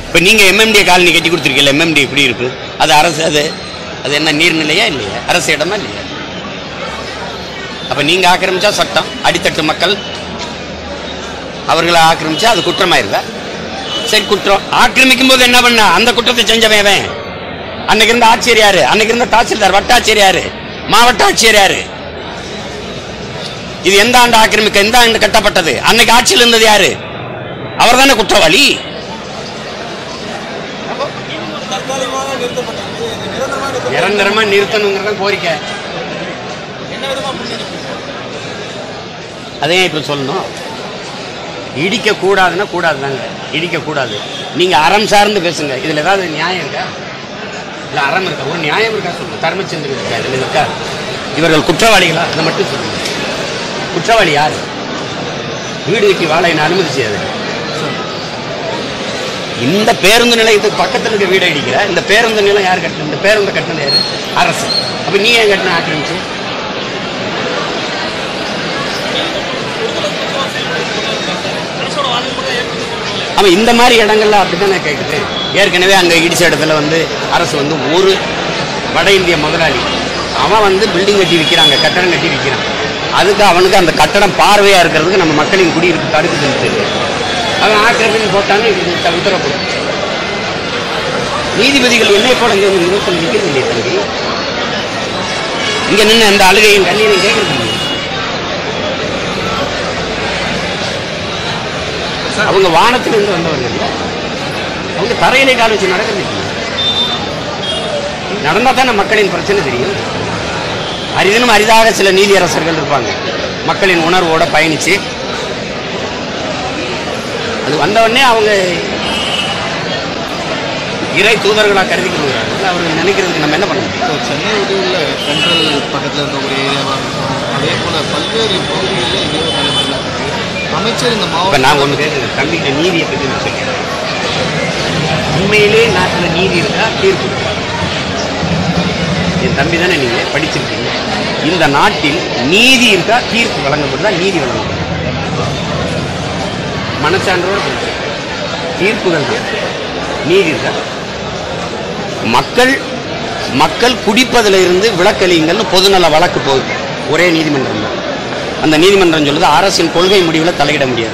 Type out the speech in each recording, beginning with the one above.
இப்போ நீங்கள் MMT colony கட்டி கொடுத்துருக்கீங்க எம்எம்டி எப்படி இருக்கு அது அரசு அது அது என்ன நீர்நிலையா இல்லையா அரசு இடமா இல்லையா அப்போ நீங்கள் ஆக்கிரமிச்சா சட்டம் அடித்தட்டு மக்கள் அவர்களை ஆக்கிரமிச்சா அது குற்றமாயிருதா சரி குற்றம் ஆக்கிரமிக்கும் போது என்ன பண்ண அந்த குற்றத்தை செஞ்சவன் அவன் அன்னைக்கு இருந்த ஆட்சியர் யாரு அன்னைக்கு இருந்த தாசில்தார் வட்டாட்சியர் யாரு மாவட்ட ஆட்சியர் யாரு இது எந்த ஆண்டு ஆக்கிரமிக்க எந்த ஆண்டு கட்டப்பட்டது அன்னைக்கு ஆட்சியில் இருந்தது யாரு அவர் தானே குற்றவாளி தற்காலிகமாக நிறுத்தப்பட்டது இது நிரந்தரமாக நிறுத்தப்பட்டது நிரந்தரமா நிறுத்தணுங்கிறத கோரிக்கை என்ன விதமாக முன்னெடுப்பு அதே இப்ப சொல்லணும் இடிக்க கூடாதுன்னா கூடாதுதாங்க இடிக்க கூடாது நீங்க அறம் சார்ந்து பேசுங்க இதுல ஏதாவது நியாயம் இருக்கா இல்ல அறம் இருக்கா ஒரு நியாயம் இருக்கா சொல்லுங்க தர்மச்சந்திரன் இருக்கா இதுல இருக்கா இவர்கள் குற்றவாளிகளா அதை மட்டும் சொல்லுங்க குற்றவாளி யாரு வீடு கட்டி வாழ என்ன அனுமதி செய்யாது இந்த பேருந்து நிலையத்துக்கு பக்கத்துல இருக்க வீடை இடிக்கிற இந்த பேருந்து நிலையம் யார் கட்டின இந்த பேருந்து கட்டினது யாரு அரசு அப்ப நீ ஏன் கட்டின ஆக்கிரமிச்சு அவன் இந்த மாதிரி இடங்கள்ல அப்படித்தானே கேட்குது ஏற்கனவே அங்கே இடிச்ச இடத்துல வந்து அரசு வந்து ஒரு வட இந்திய முதலாளி அவன் வந்து பில்டிங் கட்டி விற்கிறாங்க கட்டடம் கட்டி விற்கிறான் அதுக்கு அவனுக்கு அந்த கட்டடம் பார்வையாக இருக்கிறதுக்கு நம்ம மக்களின் குடியிருப்பு தடுக்குதுன்னு தெரியும் அவன் ஆக்கிரமிப்பு போட்டான்னு இது த- உத்தரவு போடு. நீதிபதிகள் என்னை போல இங்கே வந்து இருபத்தி நிற்கிறது இல்லையே தம்பி இங்கே நின்று அந்த அழுகையும் கண்ணீரையும் கேட்கறது இல்லையே அவங்க வானத்திலிருந்து வந்தவர்கள் இல்ல. அவங்க தரையிலே கால் வச்சு நடக்கிறது இல்லையே. நடந்தா தானே மக்களின் பிரச்சனை தெரியும் அரிதினும் அரிதாக சில நீதியரசர்கள் இருப்பாங்க மக்களின் உணர்வோட பயணிச்சு அது வந்தவொடனே அவங்க இறை தூதர்களாக கருதி கொள்கிறார்கள் அவர்கள் நினைக்கிறதுக்கு நம்ம என்ன பண்ண முடியும் ஸோ சென்னை உள்ள சென்ட்ரல் பக்கத்தில் இருக்கக்கூடிய ஏரியாவாக இருக்கும் அதே போல் பல்வேறு பகுதிகளில் இதே ஒரு நிலைமையில் இருக்குது அமைச்சர் இந்த இப்போ மாவட்ட நான் ஒன்று கேட்குறேன் தம்பிகிட்ட நீதியை பற்றி நான் சொல்லிக்கிறேன் உண்மையிலே நாட்டில் நீதி இருக்கா தீர்ப்பு இருக்கா? என் தம்பி தானே நீங்கள் படிச்சிருக்கீங்க இந்த நாட்டில் நீதி இருக்கா தீர்ப்பு வழங்கப்படுதா நீதி வழங்கப்படுதா மனச்சான்றோடு படிச்சு. தீர்ப்புகள் தான் நீதி இருக்கா மக்கள் மக்கள் குடிப்பதில் இருந்து விலக்களிங்கள்னு பொதுநல வழக்கு போகுது ஒரே நீதிமன்றம் தான் அந்த நீதிமன்றம் சொல்லுது அரசின் கொள்கை முடிவில் தலையிட முடியாது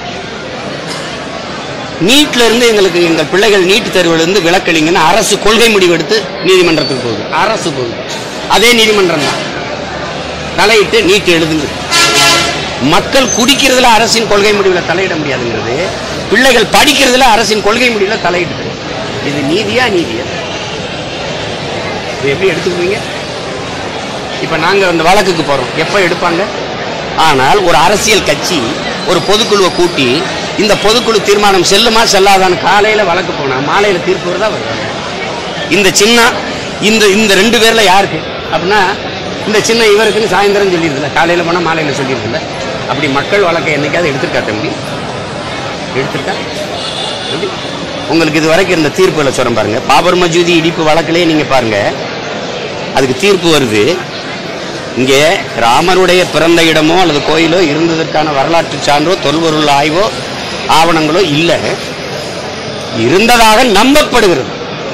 நீட்ல இருந்து எங்களுக்கு எங்கள் பிள்ளைகள் நீட் தேர்வுல இருந்து விலக்களிங்கன்னு அரசு கொள்கை முடிவு எடுத்து நீதிமன்றத்துக்கு போகுது அரசு போகுது அதே நீதிமன்றம் தான் தலையிட்டு நீட் எழுதுங்க மக்கள் குடிக்கிறதுல அரசின் கொள்கை முடிவில் தலையிட முடியாதுங்கிறது பிள்ளைகள் படிக்கிறதுல அரசின் கொள்கை முடிவில் தலையிடுது இது நீதியா நீதியா இது எப்படி எடுத்துக்குவீங்க இப்போ நாங்கள் அந்த வழக்குக்கு போகிறோம் எப்போ எடுப்பாங்க ஆனால் ஒரு அரசியல் கட்சி ஒரு பொதுக்குழுவை கூட்டி இந்த பொதுக்குழு தீர்மானம் செல்லுமா செல்லாதான்னு காலையில் வழக்கு போனால் மாலையில் தீர்ப்பு வருதா வருவாங்க இந்த சின்ன இந்த இந்த ரெண்டு பேரில் யாருக்கு அப்படின்னா இந்த சின்ன இவருக்குன்னு சாயந்தரம் சொல்லிடுதுல காலையில் போனால் மாலையில் சொல்லிடுதுல அப்படி மக்கள் வழக்கை என்னைக்காவது எடுத்திருக்கா தம்பி எடுத்திருக்கா எப்படி உங்களுக்கு இது வரைக்கும் இந்த தீர்ப்புகளை சொல்கிறேன் பாருங்க பாபர் மஜூதி இடிப்பு வழக்கிலே நீங்கள் பாருங்க அதுக்கு தீர்ப்பு வருது இங்கே ராமருடைய பிறந்த இடமோ அல்லது கோயிலோ இருந்ததற்கான வரலாற்று சான்றோ தொல்பொருள் ஆய்வோ ஆவணங்களோ இல்லை இருந்ததாக நம்பப்படுகிறது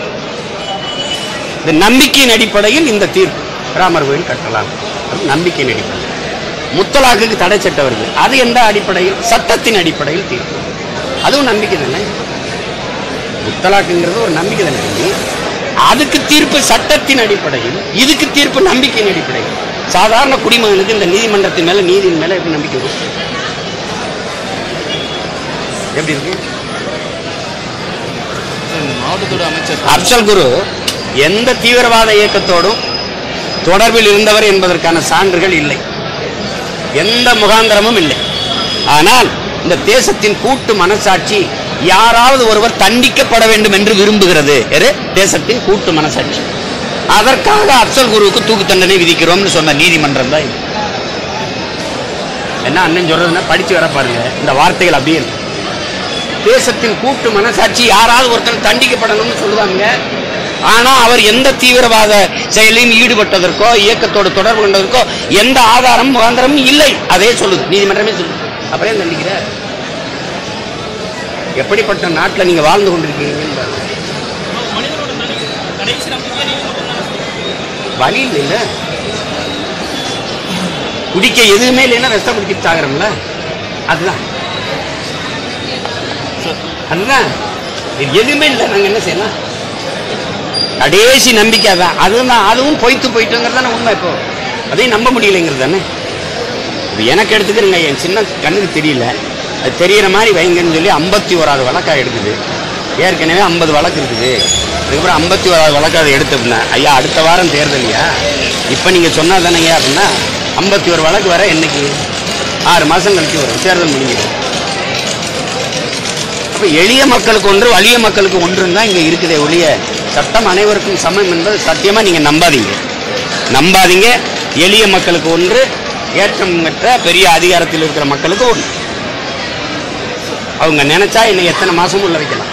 இந்த நம்பிக்கையின் அடிப்படையில் இந்த தீர்ப்பு ராமர் கோயில் கட்டலாம் அது நம்பிக்கையின் அடிப்படையில் முத்தலாக்குக்கு தடை சட்டம் வருது அது எந்த அடிப்படையில் சட்டத்தின் அடிப்படையில் தீர்ப்பு அதுவும் நம்பிக்கை தானே முத்தலாக்குங்கிறது ஒரு நம்பிக்கை தானே தம்பி. அதுக்கு தீர்ப்பு சட்டத்தின் அடிப்படையில் இதுக்கு தீர்ப்பு நம்பிக்கையின் அடிப்படையில் சாதாரண குடிமகனுக்கு இந்த நீதிமன்றத்தின் மேல நீதியின் மேல எப்படி நம்பிக்கை வரும் எப்படி இருக்கு இந்த மாவட்டத்தோட அமைச்சர் அப்சல் குரு எந்த தீவிரவாத இயக்கத்தோடும் தொடர்பில் இருந்தவர் என்பதற்கான சான்றுகள் இல்லை எந்த முகாந்திரமும் இல்லை ஆனால் இந்த தேசத்தின் கூட்டு மனசாட்சி யாராவது ஒருவர் தண்டிக்கப்பட வேண்டும் என்று விரும்புகிறது எது? தேசத்தின் கூட்டு மனசாட்சி அதற்காக அப்சல் குருவுக்கு தூக்கு தண்டனை விதிக்கிறோம்னு சொன்ன நீதிமன்றம் தான் இது என்ன அண்ணன் சொல்றதுன்னா படிச்சு வர பாருங்க இந்த வார்த்தைகள் அப்படியே இருக்கு தேசத்தின் கூட்டு மனசாட்சி யாராவது ஒருத்தர் தண்டிக்கப்படணும்னு சொல்லுவாங்க ஆனா அவர் எந்த தீவிரவாத செயலையும் ஈடுபட்டதற்கோ இயக்கத்தோடு தொடர்பு கொண்டதற்கோ எந்த ஆதாரமும் முகாந்திரமும் இல்லை அதே சொல்லுது நீதிமன்றமே சொல்லுது அப்புறம் ஏன் தண்டிக்கிற எப்படிப்பட்ட நாட்டில் நீங்கள் வாழ்ந்து கொண்டிருக்கீங்கன்னு பாருங்க. மனிதனோட நடி- கடைசி நம்பிக்கை நீங்க மட்டும்தான் வழி இல்லைல்ல குடிக்க எதுவுமே இல்லைன்னா விஷம் குடிக்க சாகிறோம்ல அதுதான் அதுதான் இது எதுவுமே இல்லை நாங்கள் என்ன செய்யலாம் கடைசி நம்பிக்கை தான் அதுதான் அதுவும் பொய்த்து போயிட்டுங்கிறது தானே உண்மை இப்போ அதையும் நம்ப முடியலைங்கிறது தானே இப்போ எனக்கு எடுத்துக்கிறேங்க என் சின்ன கண்ணுக்கு தெரியல அது தெரியற மாதிரி வைங்கன்னு சொல்லி ஐம்பத்தி ஓராது வழக்கா எடுக்குது ஏற்கனவே ஐம்பது வழக்கு இருக்குது அதுக்கப்புறம் ஐம்பத்தி ஓராது வழக்கு அதை எடுத்து அப்படின்னா ஐயா அடுத்த வாரம் தேர்தலையா இப்போ நீங்கள் சொன்னா தானேங்க அப்படின்னா ஐம்பத்தி ஒரு வழக்கு வர என்னைக்கு ஆறு மாதம் கழிச்சு வரும் தேர்தல் முடிஞ்சிடும் அப்போ எளிய மக்களுக்கு ஒன்று வலிய மக்களுக்கு ஒன்றுன்னு தான் இங்கே இருக்குதே ஒழிய சட்டம் அனைவருக்கும் சமம் என்பது சத்தியமாக நீங்கள் நம்பாதீங்க நம்பாதீங்க எளிய மக்களுக்கு ஒன்று ஏற்றம் பெற்ற பெரிய அதிகாரத்தில் இருக்கிற மக்களுக்கு ஒன்று அவங்க நினைச்சா என்னை எத்தனை மாசமும் உள்ள வைக்கலாம்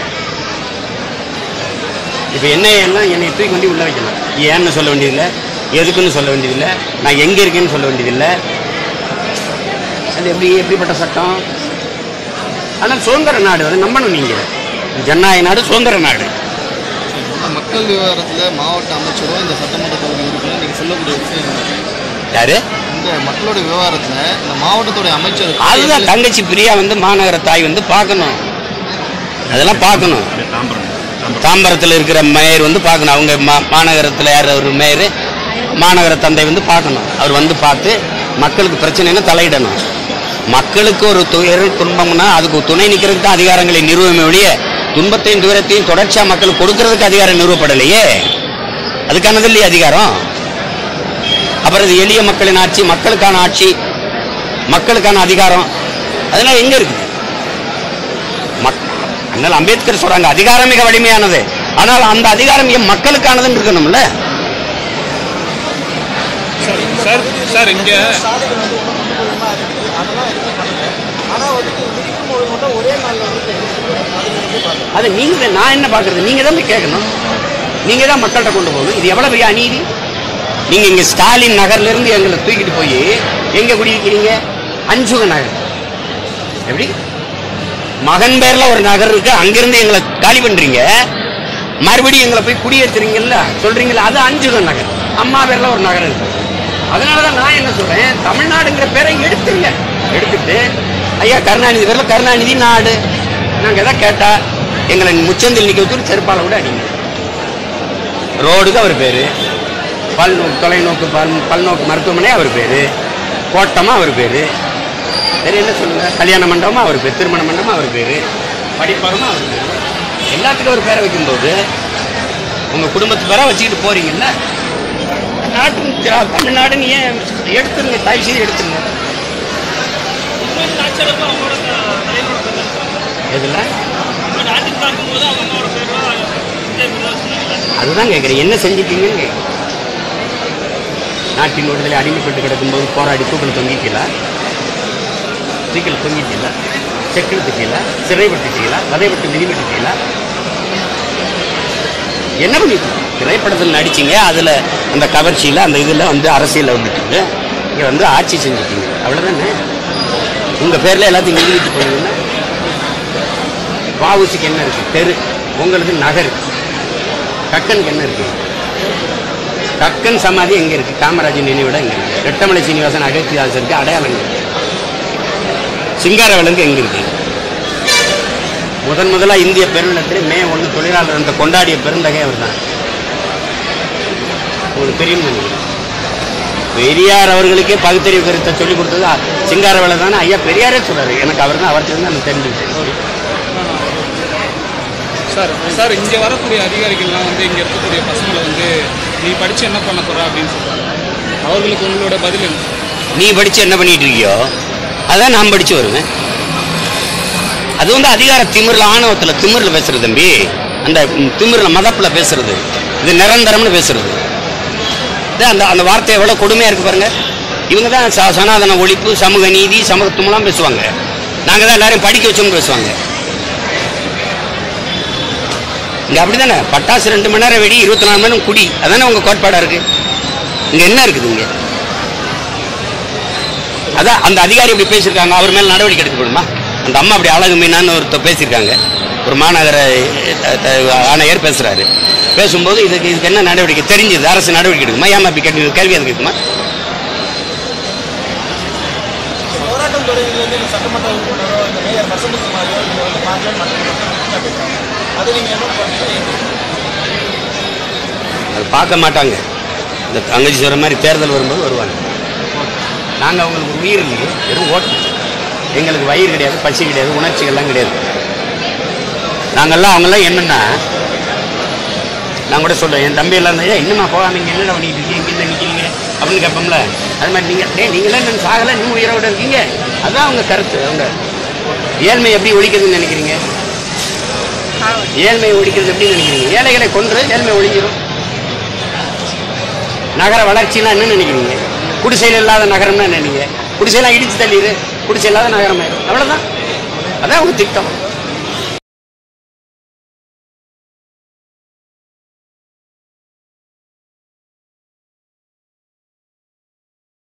இப்போ என்னை எல்லாம் என்னை தூக்கி கொண்டு உள்ள வைக்கலாம் ஏன்னு சொல்ல வேண்டியதில்லை எதுக்குன்னு சொல்ல வேண்டியதில்லை நான் எங்கே இருக்கேன்னு சொல்ல வேண்டியதில்லை அது எப்படி எப்படிப்பட்ட சட்டம் ஆனால் சுதந்திர நாடு அதை நம்பணும் நீங்கள் ஜனநாயக நாடு சுதந்திர நாடு இந்த மக்கள் விவகாரத்தில் மாவட்ட அமைச்சரும் இந்த சட்டமன்ற தொகுதி உறுப்பினர் நீங்கள் சொல்லக்கூடிய விஷயம் என்ன? யாரு இந்த மக்களோட விவகாரத்தில் இந்த மாவட்டத்துடைய அமைச்சர் அதுதான் தங்கச்சி பிரியா வந்து மாநகர தாய் வந்து பார்க்கணும் அதெல்லாம் பார்க்கணும் தாம்பரத்தில் இருக்கிற மேயர் வந்து பார்க்கணும் அவங்க மா மாநகரத்தில் யார் ஒரு மேயர் மாநகர தந்தை வந்து பார்க்கணும் அவர் வந்து பார்த்து மக்களுக்கு பிரச்சனைன்னு தலையிடணும் மக்களுக்கு ஒரு துயர் துன்பம்னா அதுக்கு துணை நிற்கிறதுக்கு தான் அதிகாரங்களை நிறுவமே ஒழிய துன்பத்தையும் துயரத்தையும் தொடர்ச்சியாக மக்களுக்கு கொடுக்கறதுக்கு அதிகாரம் நிறுவப்படலையே அதுக்கானது இல்லையே அதிகாரம் அப்புறம் இது எளிய மக்களின் ஆட்சி மக்களுக்கான ஆட்சி மக்களுக்கான அதிகாரம் அதெல்லாம் எங்க இருக்குது மக் அண்ணல் அம்பேத்கர் சொல்றாங்க அதிகாரம் மிக வலிமையானது ஆனால் அந்த அதிகாரம் என் மக்களுக்கானதுன்னு இருக்கணும்ல சார் சார் இங்கே சாலைகள் வந்து ஒன்று மூலமாக இருக்குது அதெல்லாம் எதுவுமே பண்ணல ஆனால் வந்து மிதிக்கும் போது மட்டும் ஒரே நாளில் வந்து அது வந்து பாருங்க அது நீங்க தான் நான் என்ன பார்க்கறது நீங்க தான் போய் கேட்கணும் நீங்க தான் மக்கள்கிட்ட கொண்டு போகணும் இது எவ்வளவு பெரிய அநீதி நீங்க இங்க ஸ்டாலின் நகர்ல இருந்து எங்களை தூக்கிட்டு போய் எங்க குடியிருக்கிறீங்க அஞ்சுக நகர் எப்படி மகன் பேர்ல ஒரு நகர் இருக்கு அங்கிருந்து எங்களை காலி பண்றீங்க மறுபடியும் எங்களை போய் குடியேற்றுறீங்கல்ல சொல்றீங்கல்ல அது அஞ்சுக நகர் அம்மா பேர்ல ஒரு நகர் இருக்கு அதனாலதான் நான் என்ன சொல்றேன் தமிழ்நாடுங்கிற பேரை எடுத்துங்க எடுத்துட்டு ஐயா கருணாநிதி பேர்ல கருணாநிதி நாடு நாங்க எதை கேட்டா எங்களை முச்சந்தில் நிக்க வச்சு செருப்பால கூட அடிங்க ரோடுக்கு அவர் பேரு பல்நோக்கு தொலைநோக்கு பல் பல்நோக்கு மருத்துவமனை அவர் பேரு கோட்டமா அவர் பேரு சரி என்ன சொல்லுங்க கல்யாண மண்டபமா அவர் பேர் திருமண மண்டபமா அவர் பேரு படிப்பகமா அவர் பேரு எல்லாத்துக்கும் ஒரு பேரை வைக்கும்போது உங்க குடும்பத்து பேரா வச்சுக்கிட்டு போறீங்கல்ல நாட்டு திரா- தமிழ்நாடுன்னு ஏன் எடுத்துருங்க தயவு செய்து எடுத்துருங்க உண்மையில் ஆட்சியாளர்கள் அவங்களோட த- தலைவரோட பேர் தான் இருக்காங்க எதுல பட் ஆட்சி பார்க்கும்போது அவங்க அம்மாவோட பேர் தான் இதே பேர் தான் சொன்னாங்க அதுதான் கேட்குறேன் என்ன செஞ்சிட்டீங்கன்னு கேட்குறேன் நாட்டின் விடுதலை அடிமைப்பட்டு கிடக்கும்போது போராடி தூக்கில் தொங்கிட்டீங்களா தூக்கில் தொங்கிட்டீங்களா செக்கில் திட்டீங்களா சிறைப்பட்டுட்டீங்களா வதைப்பட்டு மிதிப்பட்டுட்டீங்களா என்ன பண்ணிட்டு திரைப்படத்தில் நடிச்சீங்க அதில் அந்த கவர்ச்சியில் அந்த இதில் வந்து அரசியலில் வந்துட்டீங்க இங்கே வந்து ஆட்சி செஞ்சுட்டீங்க அவ்வளோதானே உங்கள் பேரில் எல்லாத்தையும் நிறுவிட்டு போனீங்கன்னா வாவுசிக்கு என்ன இருக்குது தெரு உங்களுக்கு நகர் கக்கனுக்கு என்ன இருக்கு கக்கன் சமாதி எங்க இருக்கு காமராஜர் நினைவிடம் எங்க இருக்கு ரெட்டமலை சீனிவாசன் அகத்தியாசருக்கு அடையாளம் எங்க இருக்கு சிங்கார விலங்கு எங்க இருக்கு முதன் முதலா இந்திய பெருநிலத்தில் மே ஒன்று தொழிலாளர் அந்த கொண்டாடிய பெருந்தகை அவர் தான் உங்களுக்கு தெரியும் நினைக்கிறேன். பெரியார் அவர்களுக்கே பகுத்தறிவு கருத்தை சொல்லிக் கொடுத்தது அ- சிங்கார வேலை தானே ஐயா பெரியாரே சொல்றாரு எனக்கு அவர் தான் அவர்கிட்ட இருந்து எனக்கு தெரிஞ்சுக்கிட்டேன் சார் சார் இங்கே வரக்கூடிய அதிகாரிகள்லாம் வந்து இங்கே இருக்கக்கூடிய பசங்களை வந்து நீ படித்து என்ன பண்ண போற அப்படின்னு சொல்கிறாங்க அவர்களுக்கு உங்களோட பதில் என்ன நீ படிச்சு என்ன பண்ணிட்டு இருக்கியோ அதான் நான் படிச்சு வருவேன் அது வந்து அதிகார திமிர்ல ஆணவத்துல திமிர்ல பேசுறது தம்பி அந்த ம், திமிர்ல மதப்புல பேசுறது இது நிரந்தரம்னு பேசுறது இது அந்த அந்த வார்த்தை எவ்வளவு கொடுமையா இருக்கு பாருங்க இவங்க தான் ச- சனாதன ஒழிப்பு சமூக நீதி சமத்துவம்லாம் பேசுவாங்க நாங்க தான் எல்லாரையும் படிக்க வச்சோம்னு பேசுவாங்க இங்க அப்படிதானே பட்டாசு ரெண்டு மணி நேரம் வெடி இருபத்தி நாலு மணி நேரம் குடி அதானே உங்க கோட்பாடா இருக்கு இங்க என்ன இருக்குது இங்க அதான் அந்த அதிகாரி இப்படி பேசியிருக்காங்க அவர் மேல நடவடிக்கை எடுக்கப்படுமா அந்த அம்மா அப்படி அழகு மீனான்னு ஒருத்தர் பேசியிருக்காங்க ஒரு மாநகர அஹ், த- ஆணையர் பேசுறாரு பேசும்போது இதுக்கு இதுக்கு என்ன நடவடிக்கை தெரிஞ்சது அரசு நடவடிக்கை எடுக்குமா ஏமா அப்படி கேள்வி கேள்வி அதுக்கு இருக்குமா போராட்டம் தொடங்கிலேருந்து இந்த சட்டமன்ற உறுப்பினரோ இந்த மேயர் வசந்தகுமாரியோ இவங்க வந்து பார்க்கவே மாட்டேங்கிறாங்க அது நீங்கள் என்ன பண்ணுறீங்க அது பார்க்க மாட்டாங்க இந்த தங்கச்சி சொல்கிற மாதிரி தேர்தல் வரும்போது வருவாங்க நாங்கள் அவங்களுக்கு ஒரு உயிர் இல்லையே வெறும் ஓட்டு எங்களுக்கு வயிறு கிடையாது பசி கிடையாது உணர்ச்சிகள்லாம் கிடையாது நாங்கள்லாம் அவங்கெல்லாம் என்னென்னா நான் கூட சொல்லுவேன் என் தம்பி எல்லாம் இருந்தா, "ஏய், இன்னுமா போகாம இங்கே என்னடா பண்ணிட்டு இருக்கீங்க இங்கே என்ன நிற்கிறீங்க அப்படின்னு கேட்போம்ல அது மாதிரி நீங்கள் டே நீங்களாம் இன்னும் சாகலை இன்னும் உயிரோட இருக்கீங்க அதுதான் அவங்க கருத்து அவங்க ஏழ்மை எப்படி ஒழிக்கிறதுன்னு நினைக்கிறீங்க ஏழ்மையை ஒழிக்கிறது எப்படி நினைக்கிறீங்க ஏழைகளை கொன்று ஏழ்மை ஒழிஞ்சிரும் நகர வளர்ச்சினா என்ன நினைக்கிறீங்க குடிசையில் இல்லாத நகரம்னா என்ன நினைக்கிறீங்க குடிசையெல்லாம் இடிச்சு தள்ளிடு குடிசை இல்லாத நகரம் ஆயிடும் அவ்வளோதான் அதான் அவங்க திட்டம்